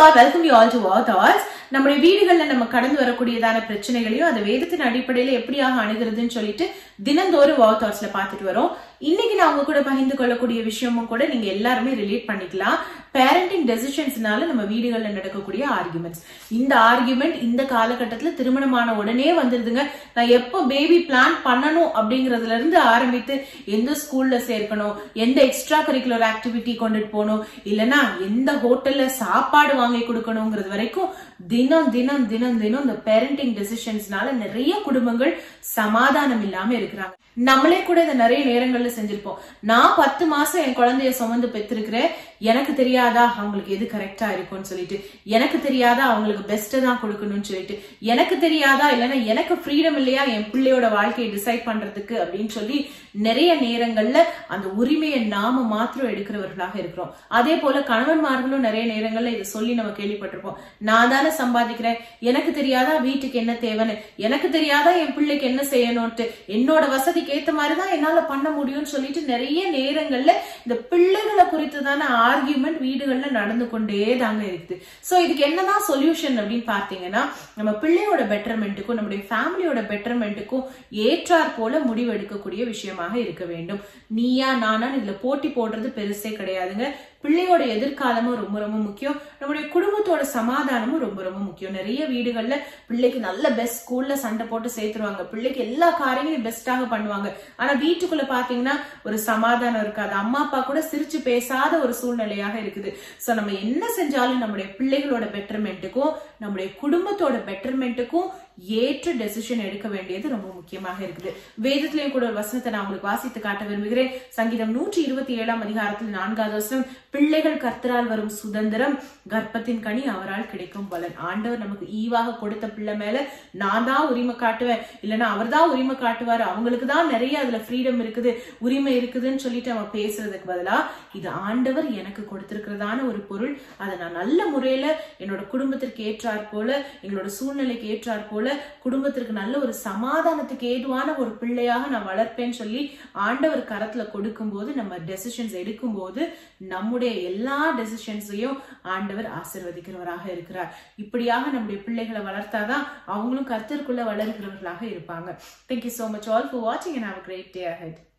all welcome you all to all thoughts நம்முடைய வீடுகள்ல நம்ம கடந்து வரக்கூடியதான பிரச்சனைகளையும் அந்த வேதத்தின் அடிப்படையில எப்படியாக அணுகிறதுன்னு சொல்லிட்டு தினந்தோறும் வாவ் தாட்ஸ்ல பார்த்துட்டு வரோம் இன்னைக்கு நான் உங்க கூட பகிர்ந்து கொள்ளக்கூடிய விஷயமும் கூட நீங்க எல்லாருமே ரிலேட் பண்ணிக்கலாம் பேரண்டிங் டெசிஷன்ஸ்னால நம்ம வீடுகள்ல நடக்கக்கூடிய ஆர்குமெண்ட்ஸ் இந்த ஆர்குமெண்ட் இந்த காலகட்டத்துல திருமணமான உடனே வந்துருதுங்க நான் எப்போ பேபி பிளான் பண்ணணும் அப்படிங்கறதுல இருந்து ஆரம்பித்து எந்த ஸ்கூல்ல சேர்க்கணும் எந்த எக்ஸ்ட்ரா கரிக்குலர் ஆக்டிவிட்டி கொண்டுட்டு போகணும் இல்லனா எந்த ஹோட்டல்ல சாப்பாடு வாங்கி கொடுக்கணுங்கிறது வரைக்கும் தினம் தினம் தினம் தினம் இந்த பேரண்டிங் டெசிஷன்ஸ்னால நிறைய குடும்பங்கள் சமாதானம் இல்லாம இருக்கிறாங்க நம்மளே கூட இதை நிறைய நேரங்கள்ல செஞ்சிருப்போம் நான் பத்து மாசம் என் குழந்தைய சுமந்து பெற்றிருக்கிறேன் எனக்கு தெரியாதா அவங்களுக்கு எது கரெக்டா இருக்கும்னு சொல்லிட்டு எனக்கு தெரியாதா அவங்களுக்கு பெஸ்ட் தான் கொடுக்கணும்னு சொல்லிட்டு எனக்கு தெரியாதா இல்லைன்னா எனக்கு ஃப்ரீடம் இல்லையா என் பிள்ளையோட வாழ்க்கையை டிசைட் பண்றதுக்கு அப்படின்னு சொல்லி நிறைய நேரங்கள்ல அந்த உரிமையை நாம மாத்திரம் எடுக்கிறவர்களாக இருக்கிறோம் அதே போல கணவன்மார்களும் நிறைய நேரங்கள்ல இதை சொல்லி நம்ம கேள்விப்பட்டிருப்போம் நான் தானே சம்பாதிக்கிறேன் எனக்கு தெரியாதா வீட்டுக்கு என்ன தேவைன்னு எனக்கு தெரியாதா என் பிள்ளைக்கு என்ன செய்யணும்ட்டு என்னோட வசதிக்கு ஏத்த மாதிரிதான் என்னால பண்ண முடியும்னு சொல்லிட்டு நிறைய நேரங்கள்ல இந்த பிள்ளைகளை குறித்துதான ஆர்கியூமெண்ட் வீடுகள்ல நடந்து கொண்டே தாங்க இருக்குது சோ இதுக்கு என்னதான் சொல்யூஷன் அப்படின்னு பார்த்தீங்கன்னா நம்ம பிள்ளையோட பெட்டர்மெண்ட்டுக்கும் நம்முடைய ஃபேமிலியோட பெட்டர்மெண்ட்டுக்கும் ஏற்றாற் போல முடிவு எடுக்கக்கூடிய விஷயமாக இருக்க வேண்டும் நீயா நானா இதுல போட்டி போடுறது பெருசே கிடையாதுங்க பிள்ளையோட எதிர்காலமும் ரொம்ப ரொம்ப முக்கியம் நம்முடைய குடும்பத்தோட சமாதானமும் ரொம்ப ரொம்ப முக்கியம் நிறைய வீடுகள்ல பிள்ளைக்கு நல்ல பெஸ்ட் ஸ்கூல்ல சண்டை போட்டு சேர்த்துருவாங்க பிள்ளைக்கு எல்லா காரியங்களையும் பெஸ்டாக பண்ணுவாங்க ஆனா வீட்டுக்குள்ள பாத்தீங்கன்னா ஒரு சமாதானம் இருக்காது அம்மா அப்பா கூட சிரிச்சு பேசாத ஒரு சூழ்நிலையாக இருக்குது சோ நம்ம என்ன செஞ்சாலும் நம்முடைய பிள்ளைகளோட பெட்டர்மெண்ட்டுக்கும் நம்முடைய குடும்பத்தோட பெட்டர்மெண்ட்டுக்கும் ஏற்ற டெசிஷன் எடுக்க வேண்டியது ரொம்ப முக்கியமாக இருக்குது வேதத்திலையும் கூட ஒரு வசனத்தை நான் உங்களுக்கு வாசித்து காட்ட விரும்புகிறேன் சங்கீதம் நூற்றி இருபத்தி ஏழாம் அதிகாரத்தில் நான்காவது வசனம் பிள்ளைகள் கர்த்தரால் வரும் சுதந்திரம் கர்ப்பத்தின் கனி அவரால் கிடைக்கும் பலன் ஆண்டவர் நமக்கு ஈவாக கொடுத்த பிள்ளை மேல நான் தான் உரிமை காட்டுவேன் இல்லைன்னா அவர் தான் உரிமை காட்டுவாரு அவங்களுக்கு தான் நிறைய அதுல ஃப்ரீடம் இருக்குது உரிமை இருக்குதுன்னு சொல்லிட்டு அவன் பேசுறதுக்கு பதிலா இது ஆண்டவர் எனக்கு கொடுத்திருக்கிறதான ஒரு பொருள் அதை நான் நல்ல முறையில என்னோட குடும்பத்திற்கு ஏற்றாற் போல எங்களோட சூழ்நிலைக்கு ஏற்றாற் போல குடும்பத்திற்கு நல்ல ஒரு சமாதானத்துக்கு ஏதுவான ஒரு பிள்ளையாக நான் வளர்ப்பேன்னு சொல்லி ஆண்டவர் கரத்துல கொடுக்கும் போது நம்ம டெசிஷன்ஸ் எடுக்கும் போது நம்முடைய எல்லா டெசிஷன்ஸையும் ஆண்டவர் ஆசிர்வதிக்கிறவராக இருக்கிறார் இப்படியாக நம்முடைய பிள்ளைகளை வளர்த்தாதான் அவங்களும் கர்த்தருக்குள்ள வளர்கிறவர்களாக இருப்பாங்க thank you so much all for வாட்சிங் and have great day ahead